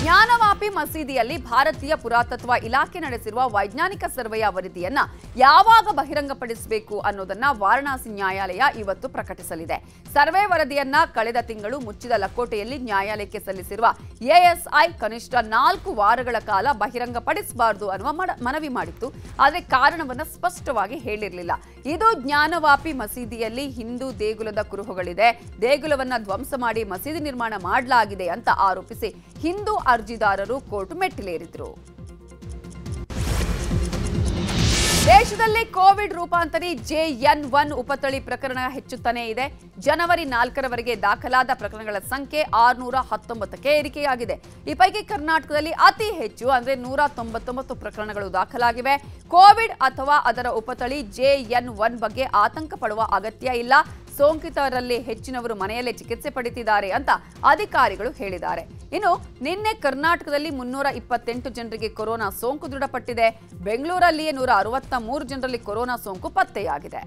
ಜ್ಞಾನವಾಪಿ ಮಸೀದಿಯಲ್ಲಿ ಭಾರತೀಯ ಪುರಾತತ್ವ ಇಲಾಖೆ ನಡೆಸಿರುವ ವೈಜ್ಞಾನಿಕ ಸರ್ವೆಯ ವರದಿಯನ್ನ ಯಾವಾಗ ಬಹಿರಂಗಪಡಿಸಬೇಕು ಅನ್ನೋದನ್ನ ವಾರಣಾಸಿ ನ್ಯಾಯಾಲಯ ಇವತ್ತು ಪ್ರಕಟಿಸಲಿದೆ ಸರ್ವೆ ವರದಿಯನ್ನ ಕಳೆದ ತಿಂಗಳು ಮುಚ್ಚಿದ ಲಕೋಟೆಯಲ್ಲಿ ನ್ಯಾಯಾಲಯಕ್ಕೆ ಸಲ್ಲಿಸಿರುವ ಎಎಸ್ಐ ಕನಿಷ್ಠ ನಾಲ್ಕು ವಾರಗಳ ಕಾಲ ಬಹಿರಂಗಪಡಿಸಬಾರದು ಅನ್ನುವ ಮಡ- ಮನವಿ ಮಾಡಿತ್ತು ಆದರೆ ಕಾರಣವನ್ನ ಸ್ಪಷ್ಟವಾಗಿ ಹೇಳಿರಲಿಲ್ಲ ಇದು ಜ್ಞಾನವಾಪಿ ಮಸೀದಿಯಲ್ಲಿ ಹಿಂದೂ ದೇಗುಲದ ಕುರುಹುಗಳಿದೆ ದೇಗುಲವನ್ನ ಧ್ವಂಸ ಮಾಡಿ ಮಸೀದಿ ನಿರ್ಮಾಣ ಮಾಡಲಾಗಿದೆ ಅಂತ ಆರೋಪಿಸಿ ಹಿಂದೂ ಅರ್ಜಿದಾರರು ಕೋರ್ಟ್ ಮೆಟ್ಟಿಲೇರಿದ್ರು ದೇಶದಲ್ಲಿ ಕೋವಿಡ್ ರೂಪಾಂತರಿ ಜೆಎನ್ ಒನ್ ಉಪತಳಿ ಪ್ರಕರಣ ಹೆಚ್ಚುತ್ತಾನೇ ಇದೆ ಜನವರಿ ನಾಲ್ಕರವರೆಗೆ ದಾಖಲಾದ ಪ್ರಕರಣಗಳ ಸಂಖ್ಯೆ ಆರುನೂರ ಹತ್ತೊಂಬತ್ತಕ್ಕೆ ಏರಿಕೆಯಾಗಿದೆ ಈ ಪೈಕಿ ಕರ್ನಾಟಕದಲ್ಲಿ ಅತಿ ಹೆಚ್ಚು ಅಂದ್ರೆ ನೂರ ತೊಂಬತ್ತೊಂಬತ್ತು ಪ್ರಕರಣಗಳು ದಾಖಲಾಗಿವೆ ಕೋವಿಡ್ ಅಥವಾ ಅದರ ಉಪತಳಿ ಜೆಎನ್ ಒನ್ ಬಗ್ಗೆ ಆತಂಕ ಪಡುವ ಅಗತ್ಯ ಇಲ್ಲ ಸೋಂಕಿತರಲ್ಲಿ ಹೆಚ್ಚಿನವರು ಮನೆಯಲ್ಲೇ ಚಿಕಿತ್ಸೆ ಪಡೆದಿದ್ದಾರೆ ಅಂತ ಅಧಿಕಾರಿಗಳು ಹೇಳಿದ್ದಾರೆ ಇನ್ನು ನಿನ್ನೆ ಕರ್ನಾಟಕದಲ್ಲಿ ಮುನ್ನೂರ ಇಪ್ಪತ್ತೆಂಟು ಜನರಿಗೆ ಕೊರೋನಾ ಸೋಂಕು ದೃಢಪಟ್ಟಿದೆ ಬೆಂಗಳೂರಲ್ಲಿಯೇ ನೂರ ಅರವತ್ತ ಮೂರು ಜನರಲ್ಲಿ ಕೊರೋನಾ ಸೋಂಕು ಪತ್ತೆಯಾಗಿದೆ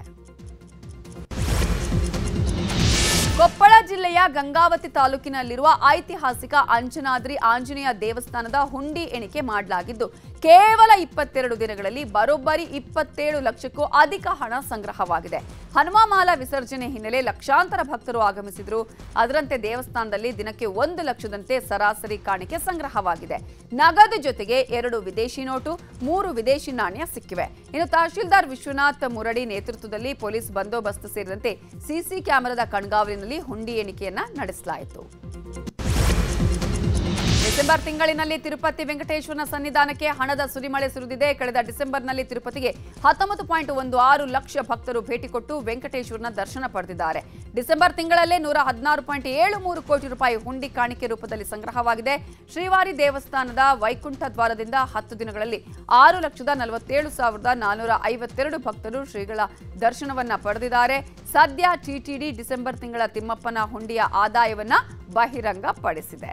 ಕೊಪ್ಪಳ ಜಿಲ್ಲೆಯ ಗಂಗಾವತಿ ತಾಲೂಕಿನಲ್ಲಿರುವ ಐತಿಹಾಸಿಕ ಅಂಜನಾದ್ರಿ ಆಂಜನೇಯ ದೇವಸ್ಥಾನದ ಹುಂಡಿ ಎಣಿಕೆ ಮಾಡಲಾಗಿದ್ದು ಕೇವಲ ಇಪ್ಪತ್ತೆರಡು ದಿನಗಳಲ್ಲಿ ಬರೋಬ್ಬರಿ ಇಪ್ಪತ್ತೇಳು ಲಕ್ಷಕ್ಕೂ ಅಧಿಕ ಹಣ ಸಂಗ್ರಹವಾಗಿದೆ ಹನುಮಾಮಾಲ ವಿಸರ್ಜನೆ ಹಿನ್ನೆಲೆ ಲಕ್ಷಾಂತರ ಭಕ್ತರು ಆಗಮಿಸಿದ್ರು ಅದರಂತೆ ದೇವಸ್ಥಾನದಲ್ಲಿ ದಿನಕ್ಕೆ ಒಂದು ಲಕ್ಷದಂತೆ ಸರಾಸರಿ ಕಾಣಿಕೆ ಸಂಗ್ರಹವಾಗಿದೆ ನಗದು ಜೊತೆಗೆ ಎರಡು ವಿದೇಶಿ ನೋಟು ಮೂರು ವಿದೇಶಿ ನಾಣ್ಯ ಸಿಕ್ಕಿವೆ ಇನ್ನು ತಹಶೀಲ್ದಾರ್ ವಿಶ್ವನಾಥ್ ಮುರಡಿ ನೇತೃತ್ವದಲ್ಲಿ ಪೊಲೀಸ್ ಬಂದೋಬಸ್ತ್ ಸೇರಿದಂತೆ ಸಿಸಿ ಕ್ಯಾಮೆರಾದ ಕಣ್ಗಾವಲಿನಲ್ಲಿ ಹುಂಡಿ ಎಣಿಕೆಯನ್ನ ನಡೆಸಲಾಯಿತು ಡಿಸೆಂಬರ್ ತಿಂಗಳಿನಲ್ಲಿ ತಿರುಪತಿ ವೆಂಕಟೇಶ್ವರನ ಸನ್ನಿಧಾನಕ್ಕೆ ಹಣದ ಸುರಿಮಳೆ ಸುರಿದಿದೆ ಕಳೆದ ಡಿಸೆಂಬರ್ನಲ್ಲಿ ತಿರುಪತಿಗೆ ಹತ್ತೊಂಬತ್ತು ಪಾಯಿಂಟ್ ಒಂದು ಆರು ಲಕ್ಷ ಭಕ್ತರು ಭೇಟಿ ಕೊಟ್ಟು ವೆಂಕಟೇಶ್ವರನ ದರ್ಶನ ಪಡೆದಿದ್ದಾರೆ ಡಿಸೆಂಬರ್ ತಿಂಗಳಲ್ಲೇ ನೂರ ಹದಿನಾರು ಪಾಯಿಂಟ್ ಏಳು ಮೂರು ಕೋಟಿ ರೂಪಾಯಿ ಹುಂಡಿ ಕಾಣಿಕೆ ರೂಪದಲ್ಲಿ ಸಂಗ್ರಹವಾಗಿದೆ ಶ್ರೀವಾರಿ ದೇವಸ್ಥಾನದ ವೈಕುಂಠ ದ್ವಾರದಿಂದ ಹತ್ತು ದಿನಗಳಲ್ಲಿ ಆರು ಲಕ್ಷದ ನಲವತ್ತೇಳು ಸಾವಿರದ ನಾನ್ನೂರ ಐವತ್ತೆರಡು ಭಕ್ತರು ಶ್ರೀಗಳ ದರ್ಶನವನ್ನ ಪಡೆದಿದ್ದಾರೆ ಸದ್ಯ ಟಿಟಿಡಿ ಡಿಸೆಂಬರ್ ತಿಂಗಳ ತಿಮ್ಮಪ್ಪನ ಹುಂಡಿಯ ಆದಾಯವನ್ನ ಬಹಿರಂಗಪಡಿಸಿದೆ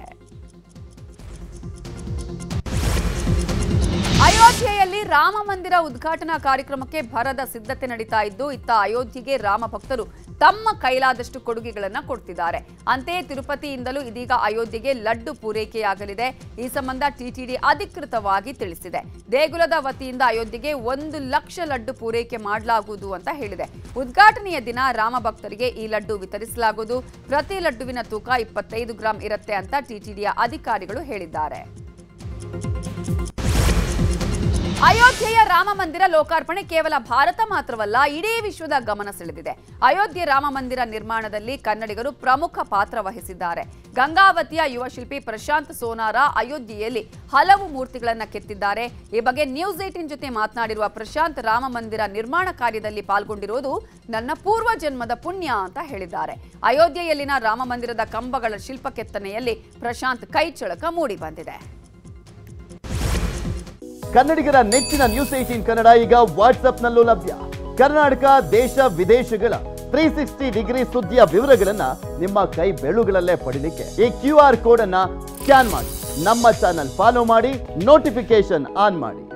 ಅಯೋಧ್ಯೆಯಲ್ಲಿ ರಾಮ ಮಂದಿರ ಉದ್ಘಾಟನಾ ಕಾರ್ಯಕ್ರಮಕ್ಕೆ ಭರದ ಸಿದ್ಧತೆ ನಡೀತಾ ಇದ್ದು ಇತ್ತ ಅಯೋಧ್ಯೆಗೆ ರಾಮ ಭಕ್ತರು ತಮ್ಮ ಕೈಲಾದಷ್ಟು ಕೊಡುಗೆಗಳನ್ನ ಕೊಡ್ತಿದ್ದಾರೆ ಅಂತೆಯೇ ತಿರುಪತಿಯಿಂದಲೂ ಇದೀಗ ಅಯೋಧ್ಯೆಗೆ ಲಡ್ಡು ಪೂರೈಕೆಯಾಗಲಿದೆ ಈ ಸಂಬಂಧ ಟಿಟಿಡಿ ಅಧಿಕೃತವಾಗಿ ತಿಳಿಸಿದೆ ದೇಗುಲದ ವತಿಯಿಂದ ಅಯೋಧ್ಯೆಗೆ ಒಂದು ಲಕ್ಷ ಲಡ್ಡು ಪೂರೈಕೆ ಮಾಡಲಾಗುವುದು ಅಂತ ಹೇಳಿದೆ ಉದ್ಘಾಟನೆಯ ದಿನ ರಾಮ ಭಕ್ತರಿಗೆ ಈ ಲಡ್ಡು ವಿತರಿಸಲಾಗುವುದು ಪ್ರತಿ ಲಡ್ಡುವಿನ ತೂಕ ಇಪ್ಪತ್ತೈದು ಗ್ರಾಂ ಇರುತ್ತೆ ಅಂತ ಟಿಟಿಡಿಯ ಅಧಿಕಾರಿಗಳು ಹೇಳಿದ್ದಾರೆ ಅಯೋಧ್ಯೆಯ ರಾಮ ಮಂದಿರ ಲೋಕಾರ್ಪಣೆ ಕೇವಲ ಭಾರತ ಮಾತ್ರವಲ್ಲ ಇಡೀ ವಿಶ್ವದ ಗಮನ ಸೆಳೆದಿದೆ ಅಯೋಧ್ಯೆ ರಾಮ ಮಂದಿರ ನಿರ್ಮಾಣದಲ್ಲಿ ಕನ್ನಡಿಗರು ಪ್ರಮುಖ ಪಾತ್ರ ವಹಿಸಿದ್ದಾರೆ ಗಂಗಾವತಿಯ ಯುವ ಶಿಲ್ಪಿ ಪ್ರಶಾಂತ್ ಸೋನಾರ ಅಯೋಧ್ಯೆಯಲ್ಲಿ ಹಲವು ಮೂರ್ತಿಗಳನ್ನ ಕೆತ್ತಿದ್ದಾರೆ ಈ ಬಗ್ಗೆ ನ್ಯೂಸ್ ಏಟಿನ್ ಜೊತೆ ಮಾತನಾಡಿರುವ ಪ್ರಶಾಂತ್ ರಾಮ ಮಂದಿರ ನಿರ್ಮಾಣ ಕಾರ್ಯದಲ್ಲಿ ಪಾಲ್ಗೊಂಡಿರುವುದು ನನ್ನ ಪೂರ್ವ ಜನ್ಮದ ಪುಣ್ಯ ಅಂತ ಹೇಳಿದ್ದಾರೆ ಅಯೋಧ್ಯೆಯಲ್ಲಿನ ರಾಮ ಮಂದಿರದ ಕಂಬಗಳ ಶಿಲ್ಪ ಕೆತ್ತನೆಯಲ್ಲಿ ಪ್ರಶಾಂತ್ ಕೈಚಳಕ ಮೂಡಿ ಬಂದಿದೆ ಕನ್ನಡಿಗರ ನೆಚ್ಚಿನ ನ್ಯೂಸ್ ಏಟೀನ್ ಕನ್ನಡ ಈಗ ವಾಟ್ಸ್ಆಪ್ನಲ್ಲೂ ಲಭ್ಯ ಕರ್ನಾಟಕ ದೇಶ ವಿದೇಶಗಳ ತ್ರೀ ಸಿಕ್ಸ್ಟಿ ಡಿಗ್ರಿ ಸುದ್ದಿಯ ವಿವರಗಳನ್ನ ನಿಮ್ಮ ಕೈ ಬೆಳುಗಳಲ್ಲೇ ಪಡಿಲಿಕ್ಕೆ ಈ ಕ್ಯೂ ಆರ್ ಕೋಡ್ ಅನ್ನ ಸ್ಕ್ಯಾನ್ ಮಾಡಿ ನಮ್ಮ ಚಾನಲ್ ಫಾಲೋ ಮಾಡಿ ನೋಟಿಫಿಕೇಶನ್ ಆನ್ ಮಾಡಿ